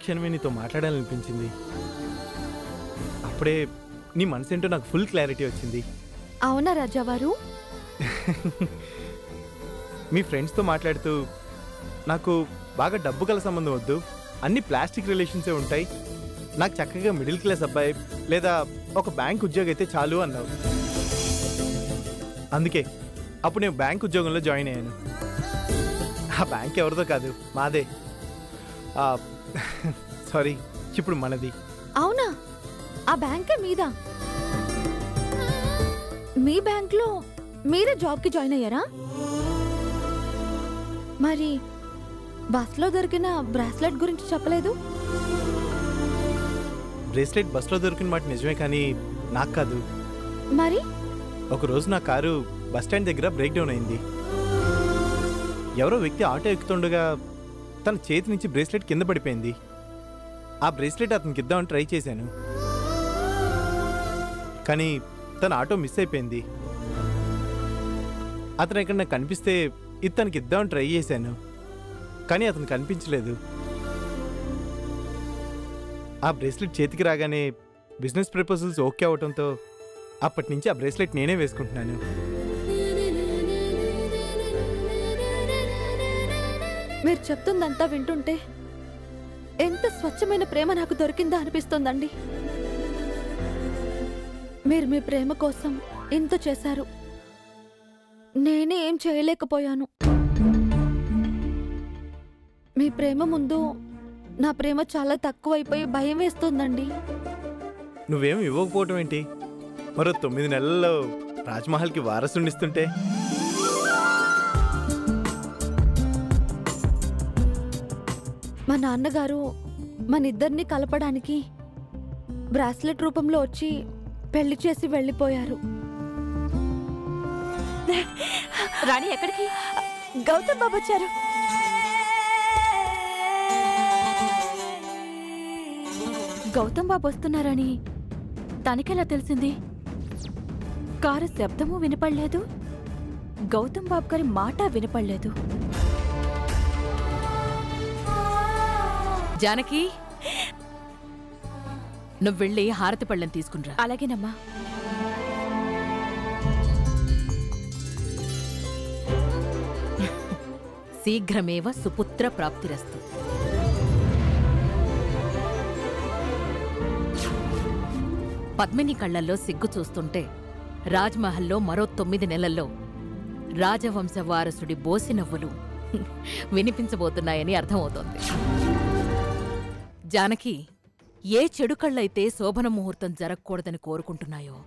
క్షణమే నీతో మాట్లాడాలనిపించింది అప్పుడే నీ మనసేంటో నాకు ఫుల్ క్లారిటీ వచ్చింది అవునా రాజావారు మీ ఫ్రెండ్స్తో మాట్లాడుతూ నాకు బాగా డబ్బు గల సంబంధం వద్దు అన్ని ప్లాస్టిక్ రిలేషన్సే ఉంటాయి నాకు చక్కగా మిడిల్ క్లాస్ అబ్బాయి లేదా ఒక బ్యాంక్ ఉద్యోగం అయితే చాలు అన్నావు అందుకే అప్పుడు నేను బ్యాంక్ ఉద్యోగంలో జాయిన్ అయ్యాను ఆ బ్యాంక్ ఎవరిదో కాదు మాదే సారీ ఇప్పుడు మనది అవునా ఆ బ్యాంకే మీదా మీ బ్యాంక్లో మీరే జాబ్కి జాయిన్ అయ్యారా మరి బస్లో దొరికిన బ్రాస్లెట్ గురించి చెప్పలేదు బ్రేస్లెట్ బస్లో దొరికిన మాట నిజమే కానీ నాకు కాదు మరి ఒకరోజు నా కారు బస్ స్టాండ్ దగ్గర బ్రేక్ డౌన్ అయింది ఎవరో వ్యక్తి ఆటో ఎక్కుతుండగా తన చేతి నుంచి బ్రేస్లెట్ కింద పడిపోయింది ఆ బ్రేస్లెట్ అతనికి ఇద్దామని ట్రై చేశాను కానీ తన ఆటో మిస్ అయిపోయింది అతను ఇక్కడ నాకు కనిపిస్తే ఇది తనకి ఇద్దామని ట్రై చేశాను కానీ అతను కనిపించలేదు ఆ బ్రేస్లెట్ చేతికి రాగానే బిజినెస్ ప్రపోజల్స్ ఓకే అవడంతో అప్పటి నుంచి ఆ బ్రేస్లెట్ నేనే వేసుకుంటున్నాను మీరు చెప్తుందంతా వింటుంటే ఎంత స్వచ్ఛమైన ప్రేమ నాకు దొరికిందా అనిపిస్తోందండి మీరు మీ ప్రేమ కోసం ఇంత చేశారు నేనే ఏం చేయలేకపోయాను మీ ప్రేమ ముందు నా ప్రేమ చాలా తక్కువైపోయి భయం వేస్తోందండి నువ్వేం ఇవ్వకపోవటం ఏంటి మరో తొమ్మిది నెలల్లో రాజ్మహల్కి వారసునిస్తుంటే మా నాన్నగారు మన ఇద్దరిని కలపడానికి బ్రాస్లెట్ రూపంలో వచ్చి పెళ్లి చేసి వెళ్ళిపోయారు రాణి ఎక్కడికి గౌతమ్ బాబు వచ్చారు గౌతమ్ బాబు వస్తున్నారని తనకెలా తెలిసింది కారు శబ్దము వినపడలేదు గౌతమ్ బాబు గారి మాట వినపడలేదు జానకి నువ్వు వెళ్ళి హారతి పళ్ళని తీసుకునిరా అలాగేనమ్మా శీఘ్రమేవ సుపుత్ర ప్రాప్తిరస్తు పద్మిని కళ్ళల్లో సిగ్గు చూస్తుంటే రాజ్మహల్లో మరో తొమ్మిది నెలల్లో రాజవంశ వారసుడి బోసి నవ్వులు వినిపించబోతున్నాయని అర్థమవుతోంది జానకి ఏ చెడు కళ్ళైతే శోభన ముహూర్తం జరగకూడదని కోరుకుంటున్నాయో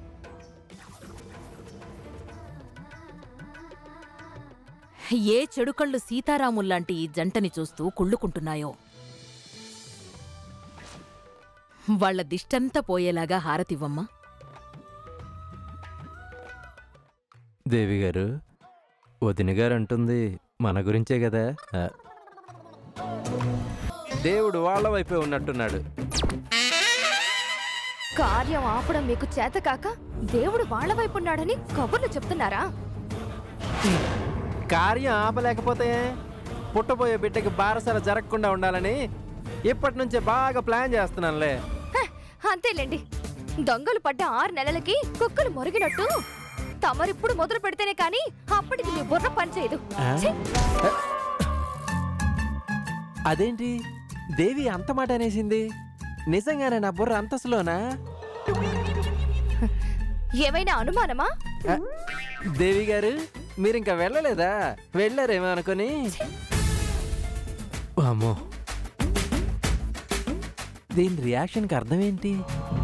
ఏ చెడు కళ్ళు సీతారాముల్లాంటి ఈ జంటని చూస్తూ కుళ్ళుకుంటున్నాయో వాళ్ళ దిష్టంతా పోయేలాగా హారతివ్వమ్మా దేవి గారు వదిన గారు అంటుంది మన గురించే కదా ఆ. దేవుడు వాళ్ళ వైపే ఉన్నట్టున్నాడు కార్యం ఆపడం మీకు చేత కాక దేవుడు వాళ్ళ వైపు ఉన్నాడని కబుర్లు చెప్తున్నారా కార్యం ఆపలేకపోతే పుట్టబోయే బిడ్డకి బారసర జరగకుండా ఉండాలని ఇప్పటి నుంచే బాగా ప్లాన్ చేస్తున్నానులే అంతేలేండి దొంగలు పడ్డ ఆరు నెలలకి కుక్కలు మొరిగినట్టు తమరిప్పుడు మొదలు పెడితేనే కానీ అప్పటికి మీ బుర్ర పనిచేయదు ఆ? ఛీ! అదేంటి దేవి అంత మాట అనేసింది నిజంగానే నా బుర్ర అంతస్తులోనా ఏమైనా అనుమానమా ఆ, దేవి గారు మీరింకా వెళ్ళలేదా వెళ్ళారేమో అనుకొని అమ్మో దీని రియాక్షన్కి అర్థం ఏంటి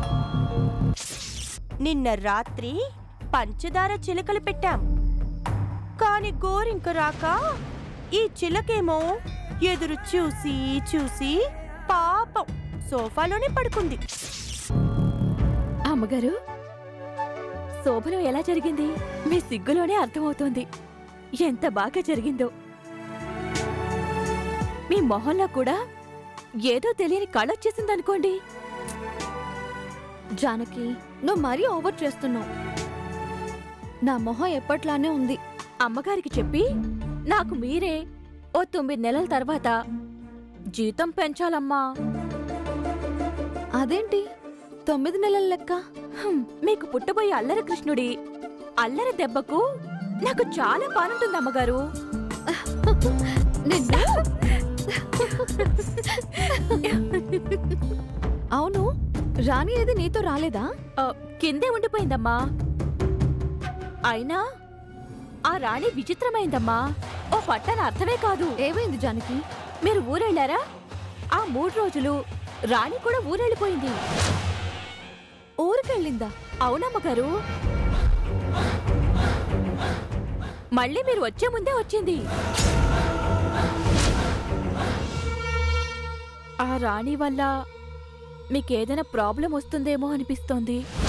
నిన్న రాత్రి పంచదార చిలకలు పెట్టాం కాని గోరింక రాక ఈ చిలకేమో ఎదురు చూసి చూసి పాపం సోఫాలోనే పడుకుంది అమ్మగారు శోభనం ఎలా జరిగింది మీ సిగ్గులోనే అర్థమవుతోంది ఎంత బాగా జరిగిందో మీ మొహంలో కూడా ఏదో తెలియని కళొచ్చేసిందనుకోండి జానకి నువ్వు మరీ ఓవర్ చేస్తున్నావు నా మొహం ఎప్పట్లానే ఉంది అమ్మగారికి చెప్పి నాకు మీరే ఓ తొమ్మిది నెలల తర్వాత జీతం పెంచాలమ్మా అదేంటి తొమ్మిది నెలల లెక్క హుం, మీకు పుట్టబోయే అల్లరి కృష్ణుడి అల్లరి దెబ్బకు నాకు చాలా పానుంటుంది అమ్మగారు నిన్ను అవును రాణి ఏది నీతో రాలేదా ఆ, కిందే ఉండిపోయిందమ్మా అయినా ఆ రాణి విచిత్రమైందమ్మా ఓ పట్టన అర్థమే కాదు ఏమైంది జానకి మీరు ఊరెళ్ళారా ఆ మూడు రోజులు రాణి కూడా ఊరెళ్ళిపోయింది ఊరికెళ్ళిందా అవునమ్మగారు మళ్ళీ మీరు వచ్చే ముందే వచ్చింది ఆ రాణి వల్ల మీకేదైనా ప్రాబ్లం వస్తుందేమో అనిపిస్తోంది